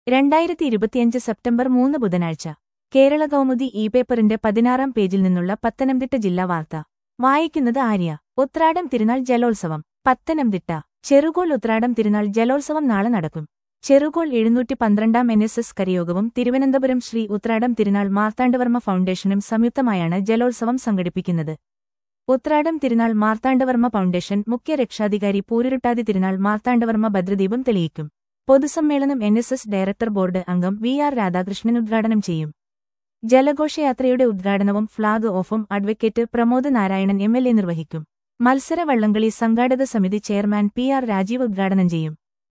രണ്ടായിരത്തി ഇരുപത്തിയഞ്ച് സെപ്റ്റംബർ മൂന്ന് ബുധനാഴ്ച കേരള കൗമുദി ഇ പേപ്പറിന്റെ പതിനാറാം പേജിൽ നിന്നുള്ള പത്തനംതിട്ട ജില്ലാ വാർത്ത വായിക്കുന്നത് ആര്യ ഉത്രാടം തിരുനാൾ ജലോത്സവം പത്തനംതിട്ട ചെറുകോൾ ഉത്രാടം തിരുനാൾ ജലോത്സവം നാളെ നടക്കും ചെറുകോൾ എഴുന്നൂറ്റി പന്ത്രണ്ടാം എൻ എസ് എസ് കരയോഗവും തിരുവനന്തപുരം ശ്രീ ഉത്രാടം തിരുനാൾ മാർത്താണ്ഡവർമ്മ ഫൗണ്ടേഷനും സംയുക്തമായാണ് ജലോത്സവം സംഘടിപ്പിക്കുന്നത് ഉത്രാടം തിരുനാൾ മാർത്താണ്ഡവർമ്മ ഫൗണ്ടേഷൻ മുഖ്യ രക്ഷാധികാരി പൂരുരുട്ടാതി തിരുനാൾ മാർത്താണ്ഡവർമ്മ ഭദ്രദീപം തെളിയിക്കും പൊതുസമ്മേളനം N S S director board അംഗം വി ആർ രാധാകൃഷ്ണൻ ഉദ്ഘാടനം ചെയ്യും ജലഘോഷയാത്രയുടെ ഉദ്ഘാടനവും ഫ്ളാഗ് ഓഫും advocate Pramod Narayanan M L A നിർവഹിക്കും മത്സര വള്ളംകളി സംഘാടക സമിതി ചെയർമാൻ പി ആർ രാജീവ് ഉദ്ഘാടനം ചെയ്യും